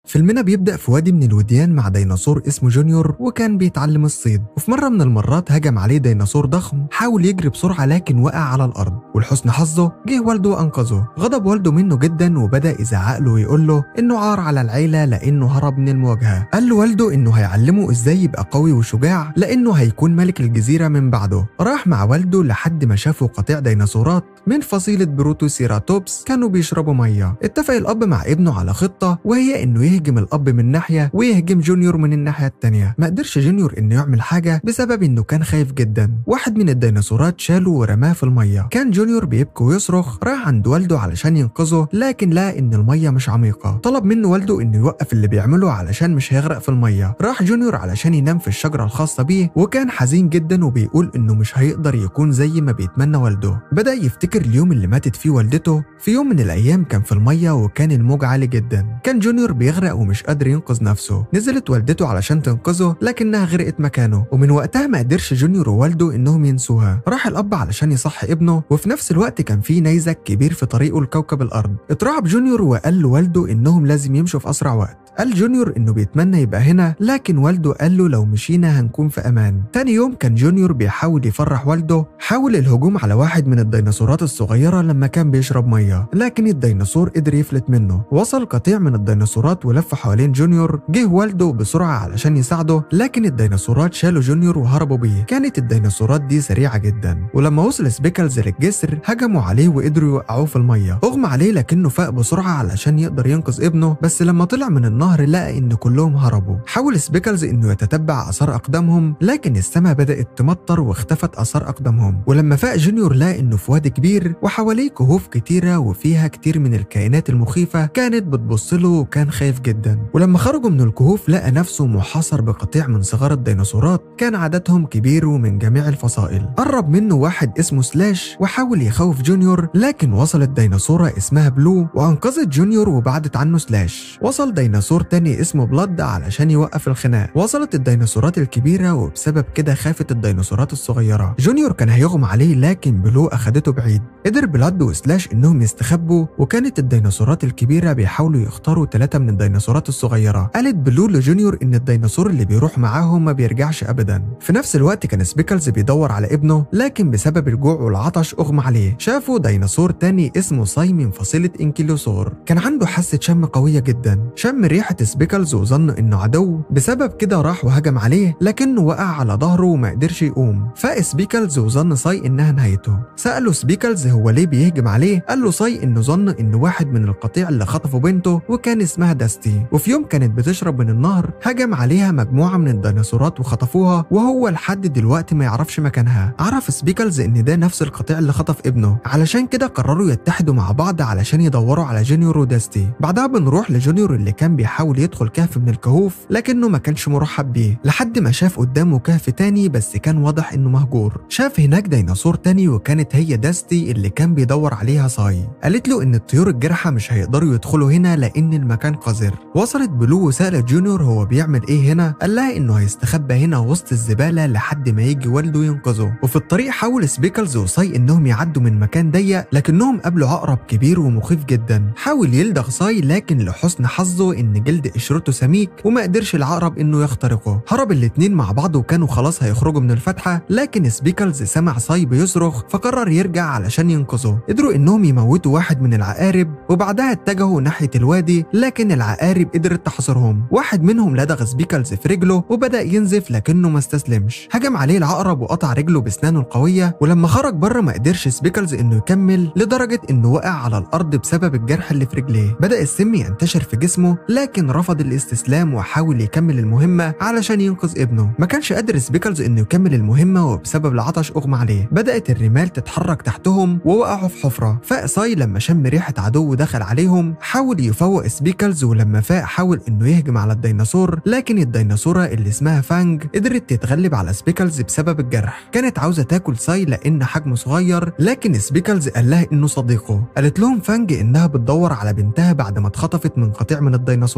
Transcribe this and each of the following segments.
فيلمنا بيبدأ في وادي من الوديان مع ديناصور اسمه جونيور وكان بيتعلم الصيد وفي مرة من المرات هجم عليه ديناصور ضخم حاول يجري بسرعة لكن وقع على الأرض ولحسن حظه جه والده وأنقذه غضب والده منه جدا وبدأ يزعق له ويقول له إنه عار على العيلة لأنه هرب من المواجهة قال له والده إنه هيعلمه إزاي يبقى قوي وشجاع لأنه هيكون ملك الجزيرة من بعده راح مع والده لحد ما شافوا قطيع ديناصورات من فصيلة بروتوسيراتوبس كانوا بيشربوا مية اتفق الأب مع ابنه على خطة وهي إنه يهجم الأب من ناحية ويهجم جونيور من الناحية التانية ما قدرش جونيور إنه يعمل حاجة بسبب إنه كان خايف جدا واحد من الديناصورات شاله ورماه في المية كان جونيور بيبكي ويصرخ راح عند والده علشان ينقذه لكن لقى إن المية مش عميقة طلب منه والده إنه يوقف اللي بيعمله علشان مش هيغرق في المية راح جونيور علشان ينام في الشجرة الخاصة بيه وكان حزين جدا وبيقول إنه مش هيقدر يكون زي ما بيتمنى والده بدأ يفتكر اليوم اللي ماتت فيه والدته في يوم من الأيام كان في المية وكان الموج عالي جدا كان جونيور بيغرق ومش قادر ينقذ نفسه نزلت والدته علشان تنقذه لكنها غرقت مكانه ومن وقتها ما قدرش جونيور ووالده إنهم ينسوها راح الأب علشان يصحي ابنه وفي نفس الوقت كان في نيزك كبير في طريقه لكوكب الأرض اترعب جونيور وقال لوالده إنهم لازم يمشوا في أسرع وقت قال جونيور انه بيتمنى يبقى هنا لكن والده قال له لو مشينا هنكون في امان تاني يوم كان جونيور بيحاول يفرح والده حاول الهجوم على واحد من الديناصورات الصغيره لما كان بيشرب ميه لكن الديناصور قدر يفلت منه وصل قطيع من الديناصورات ولف حوالين جونيور جه والده بسرعه علشان يساعده لكن الديناصورات شالوا جونيور وهربوا بيه كانت الديناصورات دي سريعه جدا ولما وصل سبيكلز للجسر هجموا عليه وقدروا يوقعوه في الميه اغمى عليه لكنه فاق بسرعه علشان يقدر ينقذ ابنه بس لما طلع من النهر النهر لقى ان كلهم هربوا حاول سبيكلز انه يتتبع اثار اقدامهم لكن السماء بدات تمطر واختفت اثار اقدامهم ولما فاق جونيور لقى انه في وادي كبير وحواليه كهوف كتيره وفيها كتير من الكائنات المخيفه كانت بتبص له وكان خايف جدا ولما خرجوا من الكهوف لقى نفسه محاصر بقطيع من صغار الديناصورات كان عددهم كبير ومن جميع الفصائل قرب منه واحد اسمه سلاش وحاول يخوف جونيور لكن وصلت ديناصوره اسمها بلو وانقذت جونيور وبعدت عنه سلاش وصل ديناصور تاني اسمه بلاد علشان يوقف الخناق وصلت الديناصورات الكبيرة وبسبب كده خافت الديناصورات الصغيرة جونيور كان هيغمى عليه لكن بلو أخدته بعيد قدر بلاد وسلاش إنهم يستخبوا وكانت الديناصورات الكبيرة بيحاولوا يختاروا ثلاثة من الديناصورات الصغيرة قالت بلو لجونيور إن الديناصور اللي بيروح معاهم ما بيرجعش أبدا في نفس الوقت كان سبيكلز بيدور على ابنه لكن بسبب الجوع والعطش أغمى عليه شافوا ديناصور تاني اسمه صاي من فصيلة انكيلوسور كان عنده حاسة شم قوية جدا شم ريحة سبيكلز وظن انه عدو بسبب كده راح وهجم عليه لكنه وقع على ظهره وما قدرش يقوم فاق سبيكلز وظن صاي انها نهايته سأله سبيكلز هو ليه بيهجم عليه قال له صاي انه ظن ان واحد من القطيع اللي خطفوا بنته وكان اسمها داستي وفي يوم كانت بتشرب من النهر هجم عليها مجموعة من الديناصورات وخطفوها وهو لحد دلوقتي ما يعرفش مكانها عرف سبيكلز ان ده نفس القطيع اللي خطف ابنه علشان كده قرروا يتحدوا مع بعض علشان يدوروا على جونيور وداستي بعدها بنروح لجونيور اللي كان بيحاول يدخل كهف من الكهوف لكنه ما كانش مرحب بيه لحد ما شاف قدامه كهف تاني بس كان واضح انه مهجور شاف هناك ديناصور تاني وكانت هي داستي اللي كان بيدور عليها صاي قالت له ان الطيور الجارحة مش هيقدروا يدخلوا هنا لان المكان قذر وصلت بلو وسألت جونيور هو بيعمل ايه هنا قال لها انه هيستخبى هنا وسط الزبالة لحد ما يجي والده ينقذه وفي الطريق حاول سبيكلز وصاي انهم يعدوا من مكان ضيق لكنهم قابلوا عقرب كبير ومخيف جدا حاول يلدغ صاي لكن لحسن حظه ان جلد قشرته سميك وما قدرش العقرب انه يخترقه هرب الاتنين مع بعض وكانوا خلاص هيخرجوا من الفتحه لكن سبيكلز سمع صاي بيصرخ فقرر يرجع علشان ينقذه قدروا انهم يموتوا واحد من العقارب وبعدها اتجهوا ناحيه الوادي لكن العقارب قدرت تحصرهم واحد منهم لدغ سبيكلز في رجله وبدا ينزف لكنه ما استسلمش هجم عليه العقرب وقطع رجله باسنانه القويه ولما خرج بره ما قدرش سبيكلز انه يكمل لدرجه انه وقع على الارض بسبب الجرح اللي في رجليه بدا السم ينتشر في جسمه لكن رفض الاستسلام وحاول يكمل المهمة علشان ينقذ ابنه ما كانش قادر سبيكلز انه يكمل المهمة وبسبب العطش اغمى عليه بدأت الرمال تتحرك تحتهم ووقعوا في حفرة فاق صاي لما شم ريحة عدو دخل عليهم حاول يفوق سبيكلز ولما فاق حاول انه يهجم على الديناصور لكن الديناصورة اللي اسمها فانج قدرت تتغلب على سبيكلز بسبب الجرح كانت عاوزة تاكل صاي لان حجمه صغير لكن سبيكلز قال لها انه صديقه قالت لهم فانج انها بتدور على بنتها بعد ما اتخطفت من قطيع من الديناصورات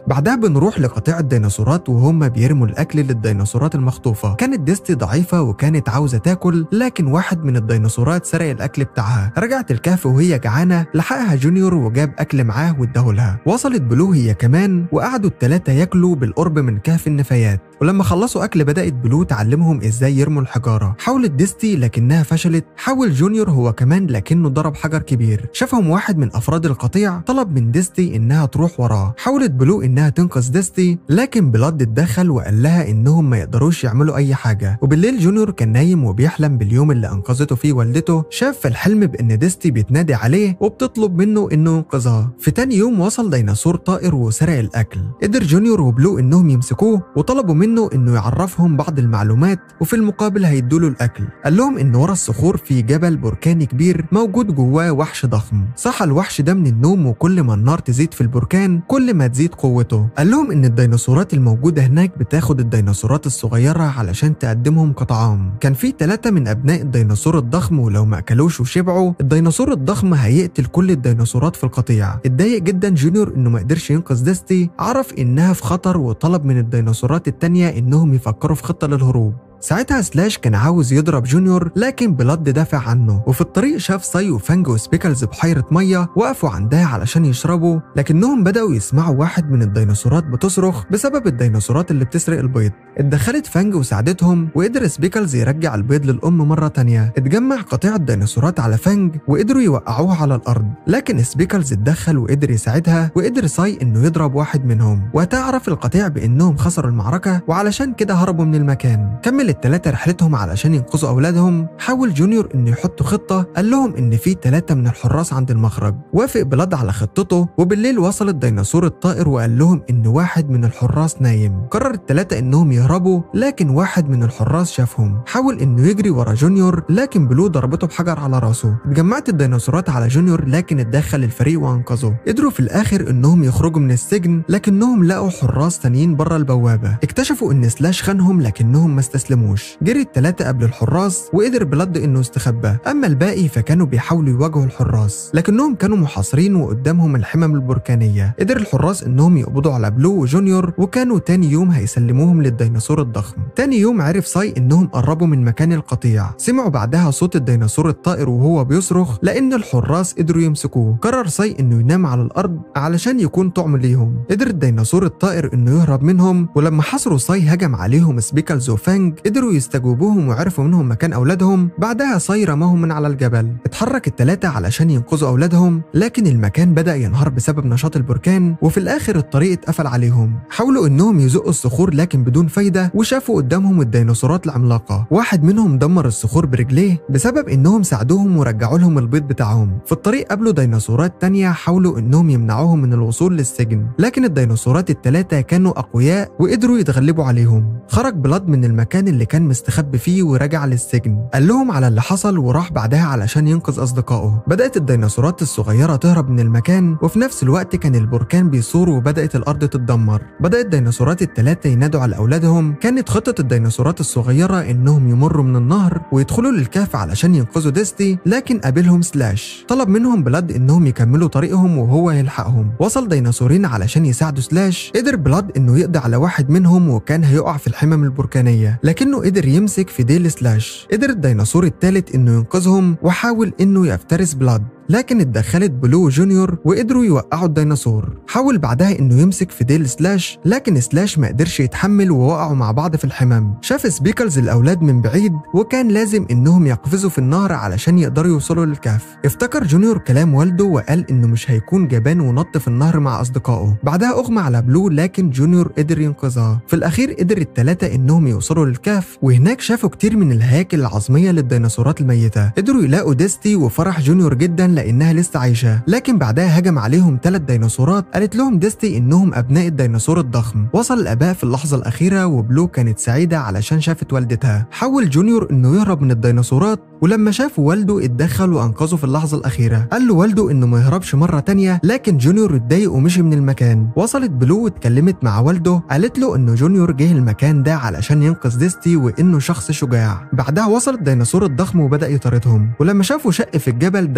بعدها بنروح لقطيع الديناصورات وهم بيرموا الاكل للديناصورات المخطوفه كانت ديستي ضعيفه وكانت عاوزه تاكل لكن واحد من الديناصورات سرق الاكل بتاعها رجعت الكهف وهي جعانه لحقها جونيور وجاب اكل معاه واداهولها وصلت بلو هي كمان وقعدوا التلاتة ياكلوا بالقرب من كهف النفايات ولما خلصوا اكل بدات بلو تعلمهم ازاي يرموا الحجاره حاولت ديستي لكنها فشلت حاول جونيور هو كمان لكنه ضرب حجر كبير شافهم واحد من افراد القطيع طلب من ديستي انها تروح وراه حاولت بلو انها تنقذ ديستي لكن بلاد اتدخل وقال لها انهم ما يقدروش يعملوا اي حاجه وبالليل جونيور كان نايم وبيحلم باليوم اللي انقذته فيه والدته شاف في الحلم بان ديستي بتنادي عليه وبتطلب منه انه ينقذها في تاني يوم وصل ديناصور طائر وسرق الاكل قدر جونيور وبلو انهم يمسكوه وطلبوا منه انه يعرفهم بعض المعلومات وفي المقابل هيدوله الاكل قال لهم ان ورا الصخور في جبل بركاني كبير موجود جواه وحش ضخم صحى الوحش ده من النوم وكل ما النار تزيد في البركان كل ما تزيد قوته قال لهم ان الديناصورات الموجوده هناك بتاخد الديناصورات الصغيره علشان تقدمهم كطعام كان في ثلاثه من ابناء الديناصور الضخم ولو ما اكلوش وشبعوا الديناصور الضخم هيقتل كل الديناصورات في القطيع اتضايق جدا جونيور انه ما قدرش ينقذ ديستي عرف انها في خطر وطلب من الديناصورات التانية انهم يفكروا في خطه للهروب ساعتها سلاش كان عاوز يضرب جونيور لكن بلاد دافع عنه وفي الطريق شاف ساي وفانج وسبيكلز بحيرة مية وقفوا عندها علشان يشربوا لكنهم بدأوا يسمعوا واحد من الديناصورات بتصرخ بسبب الديناصورات اللي بتسرق البيض اتدخلت فانج وساعدتهم وقدر سبيكلز يرجع البيض للأم مرة تانية اتجمع قطيع الديناصورات على فانج وقدروا يوقعوها على الأرض لكن سبيكلز اتدخل وقدر يساعدها وقدر ساي انه يضرب واحد منهم وتعرف القطيع بانهم خسروا المعركة وعلشان كده هربوا من المكان كمل التلاتة رحلتهم علشان ينقذوا أولادهم حاول جونيور إنه يحط خطة قال لهم إن في تلاتة من الحراس عند المخرج وافق بلاد على خطته وبالليل وصل الديناصور الطائر وقال لهم إن واحد من الحراس نايم قرر التلاتة إنهم يهربوا لكن واحد من الحراس شافهم حاول إنه يجري ورا جونيور لكن بلو ضربته بحجر على راسه اتجمعت الديناصورات على جونيور لكن اتدخل الفريق وأنقذه قدروا في الآخر إنهم يخرجوا من السجن لكنهم لقوا حراس تانيين بره البوابة اكتشفوا إن سلاش خانهم لكنهم ما استسلموش جري التلاتة قبل الحراس وقدر بلاد انه يستخبى اما الباقي فكانوا بيحاولوا يواجهوا الحراس لكنهم كانوا محاصرين وقدامهم الحمم البركانية قدر الحراس انهم يقبضوا على بلو وجونيور وكانوا تاني يوم هيسلموهم للديناصور الضخم تاني يوم عرف ساي انهم قربوا من مكان القطيع سمعوا بعدها صوت الديناصور الطائر وهو بيصرخ لان الحراس قدروا يمسكوه قرر ساي انه ينام على الارض علشان يكون طعم ليهم قدر الديناصور الطائر انه يهرب منهم ولما حصروا ساي هجم عليهم سبيكلز وفانج قدروا يستجوبوهم وعرفوا منهم مكان اولادهم بعدها ساي رماهم من على الجبل اتحرك التلاتة علشان ينقذوا اولادهم لكن المكان بدا ينهار بسبب نشاط البركان وفي الاخر الطريق اتقفل عليهم حاولوا انهم يزقوا الصخور لكن بدون فايده وشافوا قدامهم الديناصورات العملاقه واحد منهم دمر الصخور برجليه بسبب انهم ساعدوهم ورجعوا لهم البيض بتاعهم في الطريق قابلوا ديناصورات تانية حاولوا انهم يمنعوهم من الوصول للسجن لكن الديناصورات التلاتة كانوا اقوياء وقدروا يتغلبوا عليهم خرج بلاد من المكان اللي كان مستخبي فيه ورجع للسجن قال لهم على اللي حصل وراح بعدها علشان ينقذ اصدقائه بدات الديناصورات الصغيره تهرب من المكان وفي نفس الوقت كان البركان بيثور وبدات الارض تتدمر بدات الديناصورات الثلاثه ينادوا على اولادهم كانت خطه الديناصورات الصغيره انهم يمروا من النهر ويدخلوا للكهف علشان ينقذوا ديستي لكن قابلهم سلاش طلب منهم بلاد انهم يكملوا طريقهم وهو يلحقهم وصل ديناصورين علشان يساعدوا سلاش قدر بلاد انه يقضي على واحد منهم وكان هيقع في الحمم البركانيه لكنه قدر يمسك في ديل سلاش قدر الديناصور الثالث انه ينقذهم وحاول انه يفترس بلاد لكن اتدخلت بلو جونيور وقدروا يوقعوا الديناصور حاول بعدها انه يمسك في ديل سلاش لكن سلاش ما قدرش يتحمل ووقعوا مع بعض في الحمام شاف سبيكلز الاولاد من بعيد وكان لازم انهم يقفزوا في النهر علشان يقدروا يوصلوا للكهف افتكر جونيور كلام والده وقال انه مش هيكون جبان ونط في النهر مع اصدقائه بعدها اغمى على بلو لكن جونيور قدر ينقذها في الاخير قدر الثلاثه انهم يوصلوا للكهف وهناك شافوا كتير من الهياكل العظميه للديناصورات الميته قدروا يلاقوا ديستي وفرح جونيور جدا لانها لسه عايشه لكن بعدها هجم عليهم ثلاث ديناصورات قالت لهم ديستي انهم ابناء الديناصور الضخم وصل الاباء في اللحظه الاخيره وبلو كانت سعيده علشان شافت والدتها حاول جونيور انه يهرب من الديناصورات ولما شاف والده اتدخل وانقذه في اللحظه الاخيره قال له والده انه ما يهربش مره تانية لكن جونيور اتضايق ومشي من المكان وصلت بلو واتكلمت مع والده قالت له انه جونيور جه المكان ده علشان ينقذ ديستي وانه شخص شجاع بعدها وصل الديناصور الضخم وبدا يطاردهم ولما شافوا شق في الجبل دخلوا علشان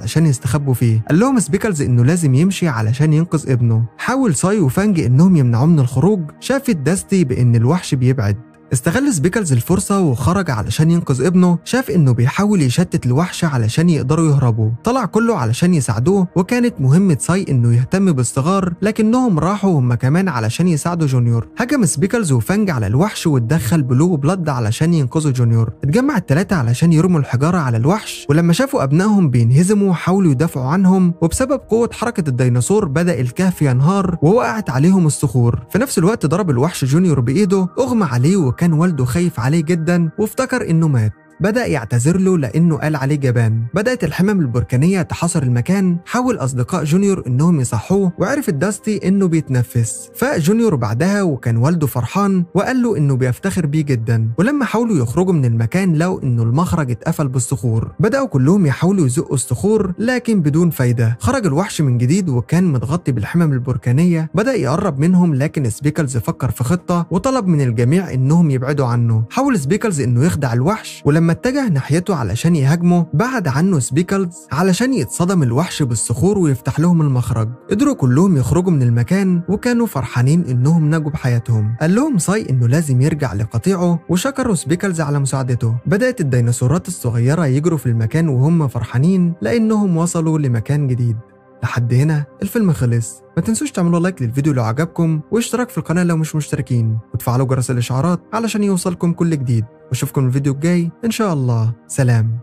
علشان يستخبوا فيه قال لهم سبيكلز انه لازم يمشي علشان ينقذ ابنه حاول ساي وفانج انهم يمنعوه من الخروج شافت داستي بان الوحش بيبعد استغل سبيكلز الفرصة وخرج علشان ينقذ ابنه شاف انه بيحاول يشتت الوحش علشان يقدروا يهربوا طلع كله علشان يساعدوه وكانت مهمة ساي انه يهتم بالصغار لكنهم راحوا هم كمان علشان يساعدوا جونيور هجم سبيكلز وفانج على الوحش واتدخل بلو بلاد علشان ينقذوا جونيور اتجمع التلاتة علشان يرموا الحجارة على الوحش ولما شافوا ابنائهم بينهزموا حاولوا يدافعوا عنهم وبسبب قوة حركة الديناصور بدأ الكهف ينهار ووقعت عليهم الصخور في نفس الوقت ضرب الوحش جونيور بإيده أغمى عليه وكان والده خايف عليه جدا وافتكر إنه مات بدأ يعتذر له لأنه قال عليه جبان بدأت الحمم البركانية تحاصر المكان حاول أصدقاء جونيور إنهم يصحوه وعرف داستي إنه بيتنفس فاق جونيور بعدها وكان والده فرحان وقال له إنه بيفتخر بيه جدا ولما حاولوا يخرجوا من المكان لقوا إنه المخرج اتقفل بالصخور بدأوا كلهم يحاولوا يزقوا الصخور لكن بدون فايدة خرج الوحش من جديد وكان متغطي بالحمم البركانية بدأ يقرب منهم لكن سبيكلز فكر في خطة وطلب من الجميع إنهم يبعدوا عنه حاول سبيكلز إنه يخدع الوحش ولما اتجه ناحيته علشان يهاجمه بعد عنه سبيكلز علشان يتصدم الوحش بالصخور ويفتح لهم المخرج قدروا كلهم يخرجوا من المكان وكانوا فرحانين انهم نجوا بحياتهم قال لهم ساي انه لازم يرجع لقطيعه وشكروا سبيكلز على مساعدته بدأت الديناصورات الصغيرة يجروا في المكان وهم فرحانين لانهم وصلوا لمكان جديد لحد هنا الفيلم خلص ما تنسوش تعملوا لايك للفيديو لو عجبكم واشتراك في القناة لو مش مشتركين وتفعلوا جرس الإشعارات علشان يوصلكم كل جديد واشوفكم الفيديو الجاي إن شاء الله سلام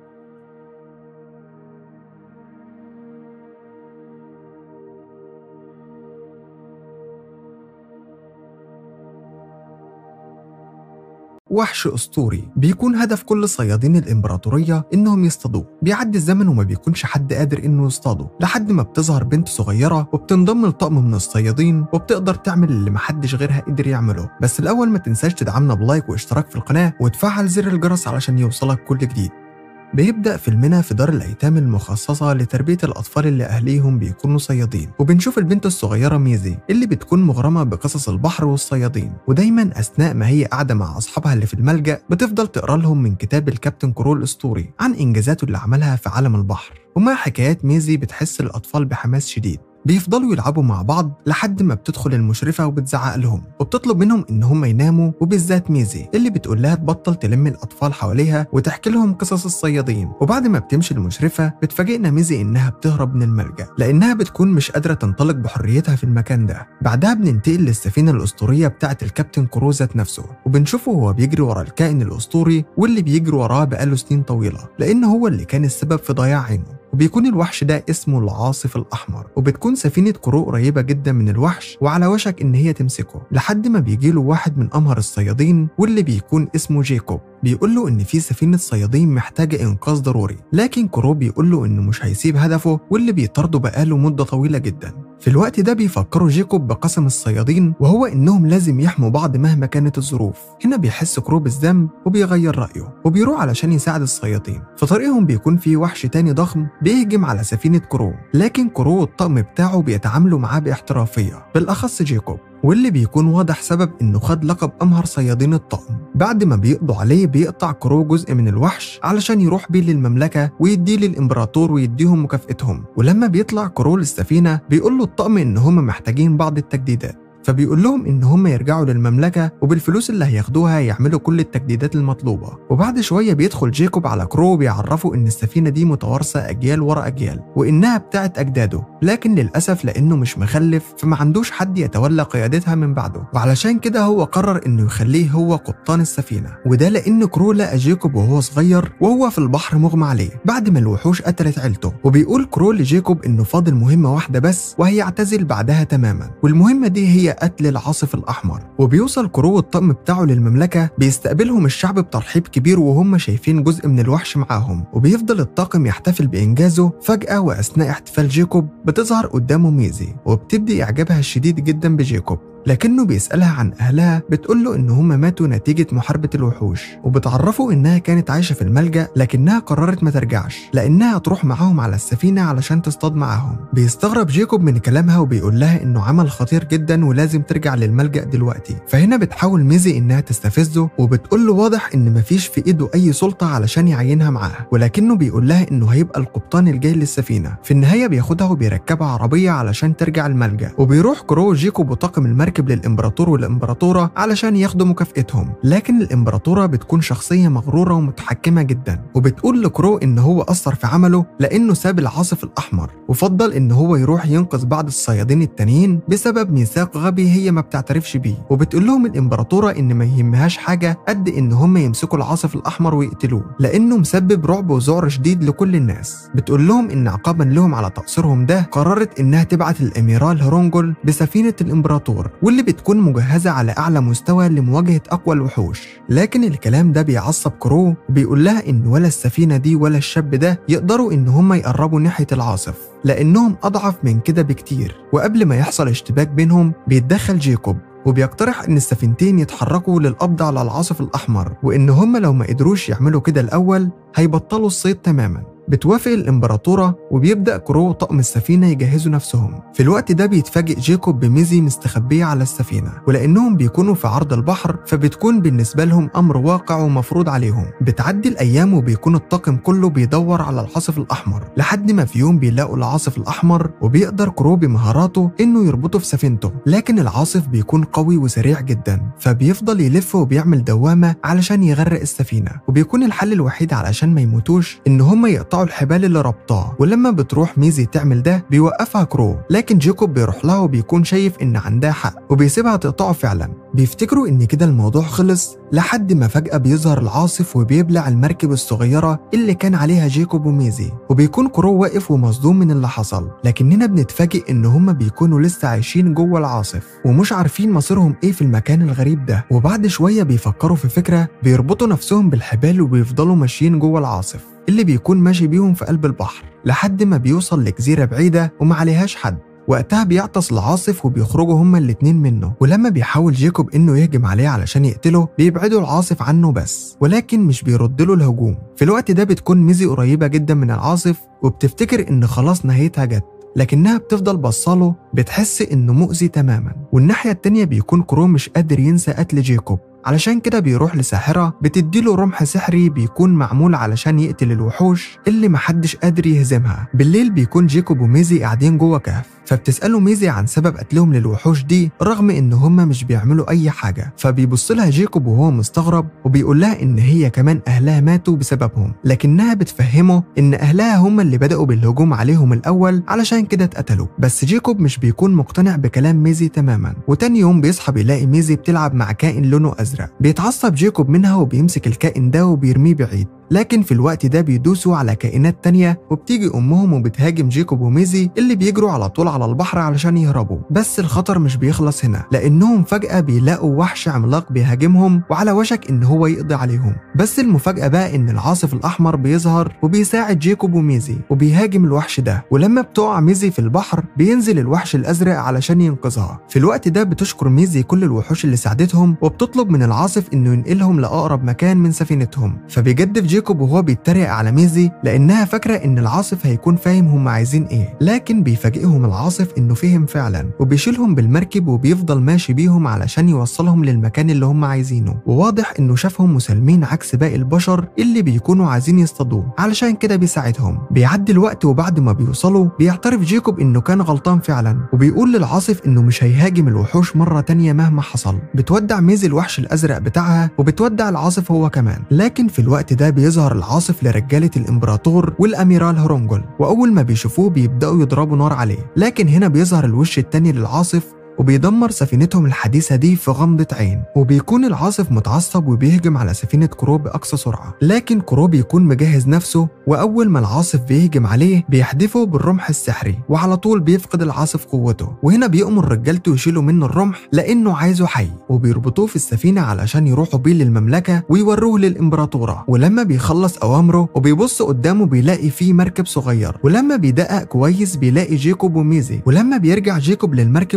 وحش أسطوري بيكون هدف كل صيادين الإمبراطورية إنهم يصطادوه بيعدي الزمن وما بيكونش حد قادر إنه يصطاده لحد ما بتظهر بنت صغيرة وبتنضم لطقم من الصيادين وبتقدر تعمل اللي محدش غيرها قدر يعمله بس الأول ما تنساش تدعمنا بلايك واشتراك في القناة وتفعل زر الجرس علشان يوصلك كل جديد بيبدأ فيلمنا في دار الأيتام المخصصة لتربية الأطفال اللي أهليهم بيكونوا صيادين وبنشوف البنت الصغيرة ميزي اللي بتكون مغرمة بقصص البحر والصيادين ودايما أثناء ما هي قاعدة مع أصحابها اللي في الملجأ بتفضل تقرا لهم من كتاب الكابتن كرول الأسطوري عن إنجازاته اللي عملها في عالم البحر ومع حكايات ميزي بتحس الأطفال بحماس شديد بيفضلوا يلعبوا مع بعض لحد ما بتدخل المشرفة وبتزعق لهم وبتطلب منهم إن هم يناموا وبالذات ميزي اللي بتقول لها تبطل تلم الأطفال حواليها وتحكي لهم قصص الصيادين وبعد ما بتمشي المشرفة بتفاجئنا ميزي إنها بتهرب من الملجأ لأنها بتكون مش قادرة تنطلق بحريتها في المكان ده بعدها بننتقل للسفينة الأسطورية بتاعة الكابتن كرو ذات نفسه وبنشوفه وهو بيجري ورا الكائن الأسطوري واللي بيجري وراه بقاله سنين طويلة لأن هو اللي كان السبب في ضياع عينه وبيكون الوحش ده اسمه العاصف الأحمر وبتكون سفينة كرو قريبة جدا من الوحش وعلى وشك إن هي تمسكه لحد ما بيجيله واحد من أمهر الصيادين واللي بيكون اسمه جيكوب بيقول له إن في سفينة صيادين محتاجة إنقاذ ضروري لكن كرو بيقول له إنه مش هيسيب هدفه واللي بيطارده بقاله مدة طويلة جدا في الوقت ده بيفكروا جيكوب بقسم الصيادين وهو إنهم لازم يحموا بعض مهما كانت الظروف هنا بيحس كرو بالذنب وبيغير رأيه وبيروح علشان يساعد الصيادين في طريقهم بيكون في وحش تاني ضخم بيهجم على سفينة كرو لكن كرو والطقم بتاعه بيتعاملوا معاه باحترافية بالأخص جيكوب واللي بيكون واضح سبب انه خد لقب امهر صيادين الطقم بعد ما بيقضوا عليه بيقطع كرو جزء من الوحش علشان يروح بيه للمملكه ويديه للامبراطور ويديهم مكافئتهم ولما بيطلع كرو للسفينه بيقول له الطقم ان هم محتاجين بعض التجديدات فبيقول لهم ان هم يرجعوا للمملكه وبالفلوس اللي هياخدوها يعملوا كل التجديدات المطلوبه وبعد شويه بيدخل جيكوب على كرو وبيعرفوا ان السفينه دي متوارثه اجيال ورا اجيال وانها بتاعت اجداده لكن للاسف لانه مش مخلف فما عندوش حد يتولى قيادتها من بعده وعلشان كده هو قرر انه يخليه هو قبطان السفينه وده لان كرو لقى جيكوب وهو صغير وهو في البحر مغمى عليه بعد ما الوحوش قتلت عيلته وبيقول كرو لجيكوب انه فاضل مهمه واحده بس وهيعتزل بعدها تماما والمهمه دي هي قتل العاصف الأحمر وبيوصل كرو والطقم بتاعه للمملكة بيستقبلهم الشعب بترحيب كبير وهم شايفين جزء من الوحش معاهم وبيفضل الطاقم يحتفل بإنجازه فجأة وأثناء احتفال جيكوب بتظهر قدامه ميزي وبتبدي إعجابها الشديد جدا بجيكوب لكنه بيسألها عن أهلها بتقول له إن هم ماتوا نتيجة محاربة الوحوش وبتعرفه إنها كانت عايشة في الملجأ لكنها قررت ما ترجعش لأنها تروح معاهم على السفينة علشان تصطاد معاهم بيستغرب جيكوب من كلامها وبيقول لها إنه عمل خطير جدا ولازم ترجع للملجأ دلوقتي فهنا بتحاول ميزي إنها تستفزه وبتقول له واضح إن مفيش في إيده أي سلطة علشان يعينها معاها ولكنه بيقول لها إنه هيبقى القبطان الجاي للسفينة في النهاية بياخدها وبيركبها عربية علشان ترجع الملجأ وبيروح كرو وجيكوب وطاقم المركب للإمبراطور والإمبراطورة علشان ياخدوا مكافئتهم لكن الإمبراطورة بتكون شخصية مغرورة ومتحكمة جدا وبتقول لكرو إن هو أثر في عمله لأنه ساب العاصف الأحمر وفضل إن هو يروح ينقذ بعض الصيادين التانيين بسبب ميثاق غبي هي ما بتعترفش بيه وبتقول لهم الإمبراطورة إن ما يهمهاش حاجة قد إن هم يمسكوا العاصف الأحمر ويقتلوه لأنه مسبب رعب وذعر شديد لكل الناس بتقول لهم إن عقابا لهم على تقصيرهم ده قررت إنها تبعت الأميرال هرونجل بسفينة الإمبراطور واللي بتكون مجهزة على أعلى مستوى لمواجهة أقوى الوحوش لكن الكلام ده بيعصب كرو وبيقول لها إن ولا السفينة دي ولا الشاب ده يقدروا إن هم يقربوا ناحية العاصف لأنهم أضعف من كده بكتير وقبل ما يحصل اشتباك بينهم بيتدخل جيكوب وبيقترح ان السفينتين يتحركوا للقبض على العاصف الاحمر وان هم لو ما قدروش يعملوا كده الاول هيبطلوا الصيد تماما بتوافق الامبراطورة وبيبدأ كرو وطقم السفينة يجهزوا نفسهم في الوقت ده بيتفاجئ جيكوب بميزي مستخبية على السفينة ولأنهم بيكونوا في عرض البحر فبتكون بالنسبة لهم أمر واقع ومفروض عليهم بتعدي الأيام وبيكون الطاقم كله بيدور على العاصف الأحمر لحد ما في يوم بيلاقوا العاصف الأحمر وبيقدر كرو بمهاراته إنه يربطه في سفينته لكن العاصف بيكون قوي وسريع جدا فبيفضل يلف وبيعمل دوامة علشان يغرق السفينة وبيكون الحل الوحيد علشان ما يموتوش إن هم يقطعوا الحبال اللي ربطاه ولما بتروح ميزي تعمل ده بيوقفها كرو لكن جيكوب بيروح لها وبيكون شايف إن عندها حق وبيسيبها تقطعه فعلا بيفتكروا إن كده الموضوع خلص لحد ما فجأة بيظهر العاصف وبيبلع المركب الصغيرة اللي كان عليها جيكوب وميزي وبيكون كرو واقف ومصدوم من اللي حصل لكننا بنتفاجئ إن هما بيكونوا لسه عايشين جوه العاصف ومش عارفين مصيرهم إيه في المكان الغريب ده وبعد شوية بيفكروا في فكرة بيربطوا نفسهم بالحبال وبيفضلوا ماشيين جوه العاصف اللي بيكون ماشي بيهم في قلب البحر لحد ما بيوصل لجزيرة بعيدة وما عليهاش حد وقتها بيعطس العاصف وبيخرجوا هما الاتنين منه ولما بيحاول جيكوب انه يهجم عليه علشان يقتله بيبعدوا العاصف عنه بس ولكن مش بيرد له الهجوم في الوقت ده بتكون ميزي قريبة جدا من العاصف وبتفتكر ان خلاص نهايتها جت لكنها بتفضل بصاله بتحس انه مؤذي تماما والناحية التانية بيكون كرو مش قادر ينسى قتل جيكوب علشان كده بيروح لساحرة بتديله رمح سحري بيكون معمول علشان يقتل الوحوش اللي محدش قادر يهزمها بالليل بيكون جيكوب وميزي قاعدين جوه كهف فبتسأله ميزي عن سبب قتلهم للوحوش دي رغم ان هما مش بيعملوا اي حاجة فبيبص لها جيكوب وهو مستغرب وبيقول لها ان هي كمان اهلها ماتوا بسببهم لكنها بتفهمه ان اهلها هما اللي بدأوا بالهجوم عليهم الاول علشان كده اتقتلوا بس جيكوب مش بيكون مقتنع بكلام ميزي تماما وتاني يوم بيصحى بيلاقي ميزي بتلعب مع كائن لونه ازرق بيتعصب جيكوب منها وبيمسك الكائن ده وبيرميه بعيد لكن في الوقت ده بيدوسوا على كائنات تانية وبتيجي أمهم وبتهاجم جيكوب وميزي اللي بيجروا على طول على البحر علشان يهربوا بس الخطر مش بيخلص هنا لأنهم فجأة بيلاقوا وحش عملاق بيهاجمهم وعلى وشك إن هو يقضي عليهم بس المفاجأة بقى إن العاصف الأحمر بيظهر وبيساعد جيكوب وميزي وبيهاجم الوحش ده ولما بتقع ميزي في البحر بينزل الوحش الأزرق علشان ينقذها في الوقت ده بتشكر ميزي كل الوحوش اللي ساعدتهم وبتطلب من العاصف إنه ينقلهم لأقرب مكان من سفينتهم فبيجدف جيكوب وهو بيتريق على ميزي لانها فاكره ان العاصف هيكون فاهم هم عايزين ايه لكن بيفاجئهم العاصف انه فهم فعلا وبيشيلهم بالمركب وبيفضل ماشي بيهم علشان يوصلهم للمكان اللي هم عايزينه وواضح انه شافهم مسالمين عكس باقي البشر اللي بيكونوا عايزين يصطادوه علشان كده بيساعدهم بيعدي الوقت وبعد ما بيوصلوا بيعترف جيكوب انه كان غلطان فعلا وبيقول للعاصف انه مش هيهاجم الوحوش مره تانية مهما حصل بتودع ميزي الوحش الازرق بتاعها وبتودع العاصف هو كمان لكن في الوقت ده بيظهر العاصف لرجالة الإمبراطور والأميرال هرونجل وأول ما بيشوفوه بيبدأوا يضربوا نار عليه لكن هنا بيظهر الوش التاني للعاصف وبيدمر سفينتهم الحديثة دي في غمضة عين وبيكون العاصف متعصب وبيهجم على سفينة كرو بأقصى سرعة لكن كرو بيكون مجهز نفسه وأول ما العاصف بيهجم عليه بيحدفه بالرمح السحري وعلى طول بيفقد العاصف قوته وهنا بيأمر رجالته يشيلوا منه الرمح لأنه عايزه حي وبيربطوه في السفينة علشان يروحوا بيه للمملكة ويوروه للإمبراطورة ولما بيخلص أوامره وبيبص قدامه بيلاقي فيه مركب صغير ولما بيدقق كويس بيلاقي جيكوب وميزي ولما بيرجع جيكوب للمركب وبيتكلم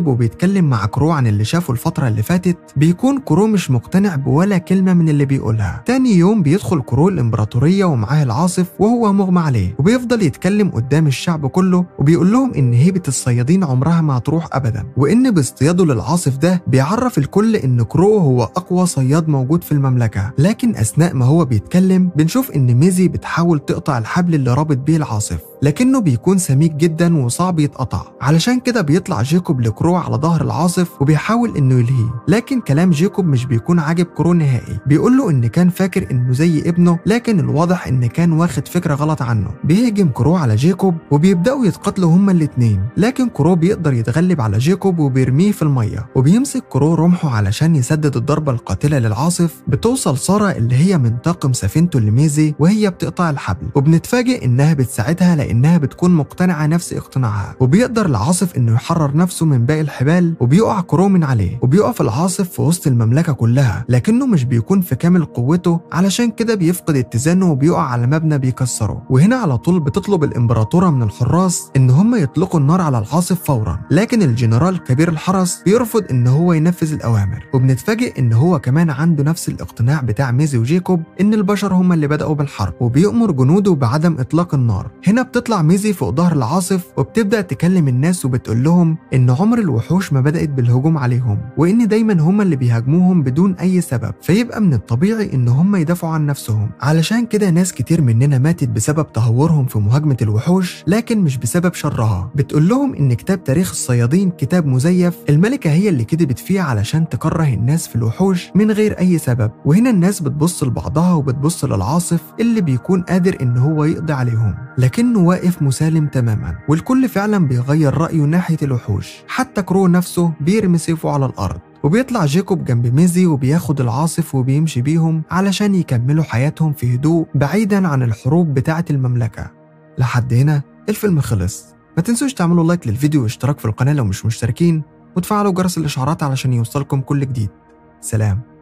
بيتكلم مع كرو عن اللي شافه الفترة اللي فاتت بيكون كرو مش مقتنع بولا كلمة من اللي بيقولها تاني يوم بيدخل كرو الإمبراطورية ومعاه العاصف وهو مغمى عليه وبيفضل يتكلم قدام الشعب كله وبيقول لهم إن هيبة الصيادين عمرها ما هتروح أبدا وإن باصطياده للعاصف ده بيعرف الكل إن كرو هو أقوى صياد موجود في المملكة لكن أثناء ما هو بيتكلم بنشوف إن ميزي بتحاول تقطع الحبل اللي رابط بيه العاصف لكنه بيكون سميك جدا وصعب يتقطع علشان كده بيطلع جيكوب لكرو على ظهر العاصف وبيحاول انه يلهيه لكن كلام جيكوب مش بيكون عاجب كرو نهائي بيقول له ان كان فاكر انه زي ابنه لكن الواضح ان كان واخد فكره غلط عنه بيهجم كرو على جيكوب وبيبداوا يتقاتلوا هما الاتنين لكن كرو بيقدر يتغلب على جيكوب وبيرميه في الميه وبيمسك كرو رمحه علشان يسدد الضربه القاتله للعاصف بتوصل ساره اللي هي من طاقم سفينته لميزي وهي بتقطع الحبل وبنتفاجئ انها بتساعدها لانها بتكون مقتنعه نفس اقتناعها وبيقدر العاصف انه يحرر نفسه من باقي الحبال وبيقع كرو من عليه وبيقف العاصف في وسط المملكه كلها لكنه مش بيكون في كامل قوته علشان كده بيفقد اتزانه وبيقع على مبنى بيكسره وهنا على طول بتطلب الامبراطوره من الحراس ان هم يطلقوا النار على العاصف فورا لكن الجنرال كبير الحرس بيرفض ان هو ينفذ الاوامر وبنتفاجئ ان هو كمان عنده نفس الاقتناع بتاع ميزي وجيكوب ان البشر هم اللي بداوا بالحرب وبيأمر جنوده بعدم اطلاق النار هنا بتطلع ميزي فوق ظهر العاصف وبتبدا تكلم الناس وبتقول لهم ان عمر الوحوش ما بدات بالهجوم عليهم وان دايما هم اللي بيهاجموهم بدون اي سبب فيبقى من الطبيعي ان هم يدافعوا عن نفسهم علشان كده ناس كتير مننا ماتت بسبب تهورهم في مهاجمه الوحوش لكن مش بسبب شرها بتقول لهم ان كتاب تاريخ الصيادين كتاب مزيف الملكه هي اللي كتبت فيه علشان تكره الناس في الوحوش من غير اي سبب وهنا الناس بتبص لبعضها وبتبص للعاصف اللي بيكون قادر ان هو يقضي عليهم لكنه واقف مسالم تماما والكل فعلا بيغير رايه ناحيه الوحوش حتى كرو نفسه بيرمي سيفه على الارض وبيطلع جيكوب جنب ميزي وبياخد العاصف وبيمشي بيهم علشان يكملوا حياتهم في هدوء بعيدا عن الحروب بتاعة المملكة لحد هنا الفيلم خلص ما تنسوش تعملوا لايك للفيديو واشتراك في القناة لو مش مشتركين وتفعلوا جرس الإشعارات علشان يوصلكم كل جديد سلام